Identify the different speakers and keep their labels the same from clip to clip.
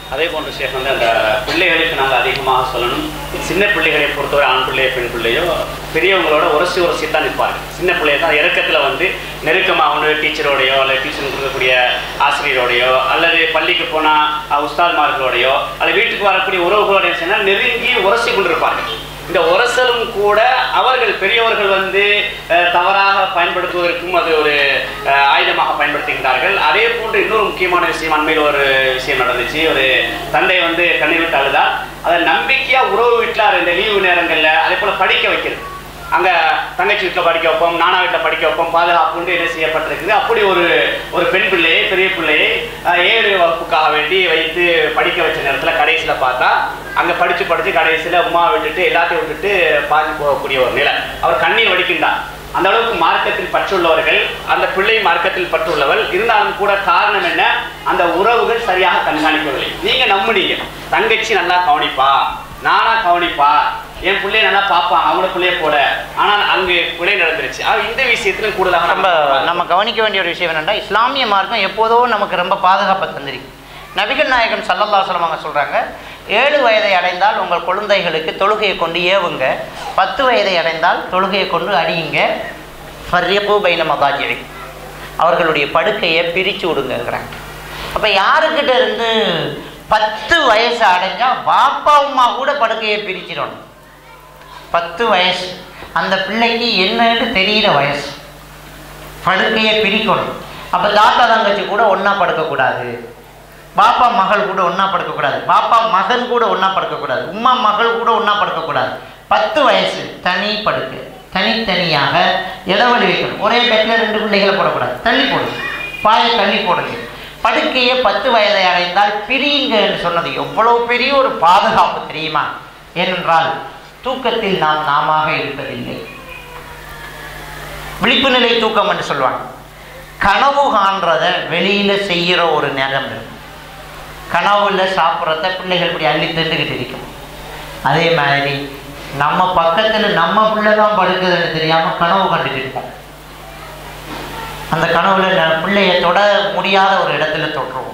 Speaker 1: அதே போன்று ஷேக் வந்து அந்த பிள்ளைகளுக்கு நாங்கள் அதிகமாக சொல்லணும் சின்ன பிள்ளைகளை பொறுத்தவரை ஆண் பிள்ளையோ பெண் பிள்ளையோ பெரியவங்களோட உரசி உரசி தான் நிற்பார்கள் சின்ன பிள்ளைய தான் இறக்கத்தில் வந்து நெருக்கமாக அவங்க டீச்சரோடையோ அல்லது டியூஷன் கொடுக்கக்கூடிய ஆசிரியரோடையோ அல்லது பள்ளிக்கு போனால் உஸ்தாத்மார்களோடையோ அல்லது வீட்டுக்கு வரக்கூடிய உறவுகளோடையோ சொன்னால் நெருங்கி உரசி கொண்டிருப்பார்கள் இந்த உரசலும் கூட அவர்கள் பெரியவர்கள் வந்து அஹ், தவறாக பயன்படுத்துவதற்கும் அது ஒரு அஹ், ஆயுதமாக பயன்படுத்துகின்றார்கள் அதே போன்று இன்னொரு முக்கியமான விஷயம் அண்மையில் ஒரு விஷயம் நடந்துச்சு ஒரு தந்தை வந்து கண்ணீர் விட்டு அழுதார் அதை நம்பிக்கையா உறவு வீட்டில் இந்த லீவு நேரங்களில் அதே போல படிக்க வைக்கிறது அங்கே தங்கச்சி வீட்டில் படிக்க வைப்போம் நானா வீட்டில் படிக்க வைப்போம் பாதுகாப்புண்டு என்ன செய்யப்பட்டிருக்குது அப்படி ஒரு ஒரு பெண் பிள்ளையை பெரிய பிள்ளையை அஹ், ஏழு வகுப்புக்காக வேண்டி வைத்து படிக்க வச்ச நேரத்தில் கடைசியில் பார்த்தா அங்கே படித்து படித்து கடைசியில் உமா விட்டுட்டு எல்லாத்தையும் விட்டுட்டு பாதி போகக்கூடிய ஒரு நிலை அவர் கண்ணீர் வடிக்கின்றார் அந்த அளவுக்கு மார்க்கத்தில் பற்றுள்ளவர்கள் அந்த பிள்ளை மார்க்கத்தில் பற்றுள்ளவள் இருந்தாலும் கூட காரணம் என்ன அந்த உறவுகள் சரியாக கண்காணிக்கவில்லை நீங்க நம்புனீங்க தங்கச்சி நல்லா கவனிப்பா நானா கவனிப்பா என் பிள்ளைய நல்லா பார்ப்பான் அவங்கள பிள்ளைய போட ஆனால் அங்கு பிள்ளை நடந்துருச்சு ஆக இந்த விஷயத்திலும் கூடுதலாக
Speaker 2: நம்ம நம்ம கவனிக்க வேண்டிய ஒரு விஷயம் என்னென்னா இஸ்லாமிய மார்க்கம் எப்போதோ நமக்கு ரொம்ப பாதுகாப்பை தந்திருக்கு நபிகள் நாயகம் சல்லல்லா சொல்லம் அவங்க சொல்கிறாங்க ஏழு வயதை அடைந்தால் உங்கள் குழந்தைகளுக்கு தொழுகையை கொண்டு ஏவுங்க பத்து வயதை அடைந்தால் தொழுகையை கொண்டு அடியுங்க ஃபர்யப்பு பைன மகாஜிரி அவர்களுடைய படுக்கையை பிரித்து விடுங்கிறாங்க அப்போ யாருக்கிட்ட இருந்து பத்து வயசு அடைஞ்சால் பாப்பா அம்மா கூட படுக்கையை பிரிச்சிடணும் பத்து வயசு அந்த பிள்ளைக்கு என்னன்னு தெரியிற வயசு படுக்கையை பிரிக்கணும் அப்போ தாத்தா தங்கச்சி கூட ஒன்றா படுக்கக்கூடாது பாப்பா மகள் கூட ஒன்றா படுக்கக்கூடாது பாப்பா மகன் கூட ஒன்றா படுக்கக்கூடாது உம்மா மகள் கூட ஒன்றா படுக்கக்கூடாது பத்து வயசு தனி படுக்கை தனித்தனியாக இடைவெளி வைக்கணும் ஒரே பெட்டில் ரெண்டு பிள்ளைகளை போடக்கூடாது தள்ளி போடுங்க பாயை தள்ளி போடுங்க படுக்கையை பத்து வயதை அடைந்தால் பிரியுங்க என்று சொன்னது எவ்வளவு பெரிய ஒரு பாதுகாப்பு தெரியுமா ஏனென்றால் தூக்கத்தில் நாம் நாமாக இருப்பதில்லை விழிப்பு நிலை தூக்கம் என்று சொல்லுவாங்க கனவு காண்றத வெளியில செய்கிற ஒரு நேரம் இருக்கு கனவுல சாப்பிட்றத பிள்ளைகள் இப்படி அள்ளி திண்டுக்கிட்டு இருக்கும் அதே மாதிரி நம்ம பக்கத்துல நம்ம பிள்ளை தான் படுக்குதுன்னு தெரியாம கனவு கண்டுட்டு இருப்போம் அந்த கனவுல ந- பிள்ளைய தொட முடியாத ஒரு இடத்துல தொட்டுருவோம்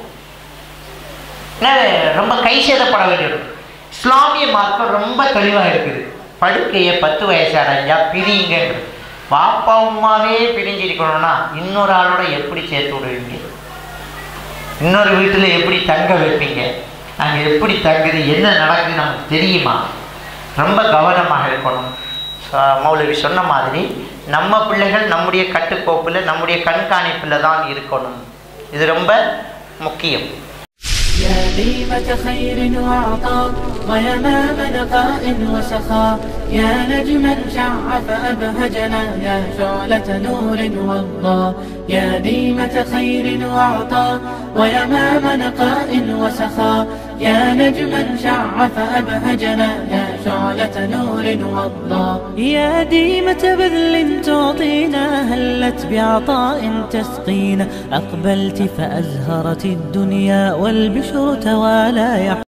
Speaker 2: எனவே ரொம்ப கை சேதப்பட வேண்டியது இஸ்லாமிய மார்க்கம் ரொம்ப தெளிவாக இருக்குது படுக்கையை பத்து வயசு அடைஞ்சா பிரியுங்கன்றது பாப்பா உமாவே பிரிஞ்சிருக்கணும்னா இன்னொரு ஆளோட எப்படி சேர்த்து விடுவீங்க இன்னொரு வீட்டில் எப்படி தங்க வைப்பீங்க அங்கே எப்படி தங்குது என்ன நடக்குது நமக்கு தெரியுமா ரொம்ப கவனமாக இருக்கணும் ச- மௌலவி சொன்ன மாதிரி நம்ம பிள்ளைகள் நம்முடைய கட்டுக்கோப்பில் நம்முடைய கண்காணிப்பில் தான் இருக்கணும் இது ரொம்ப முக்கியம்
Speaker 3: يا ديمة خير وعطاء ويمام نقاء وسخاء يا نجما شع فأبهجنا يا شعلة نور وضاء يا ديمة خير وعطاء ويمام نقاء وسخاء يا نجما شع فأبهجنا يا شعلة نور وضاء يا ديمة بذل تعطينا هلت بعطاء تسقينا أقبلت فأزهرت الدنيا والبشر توالى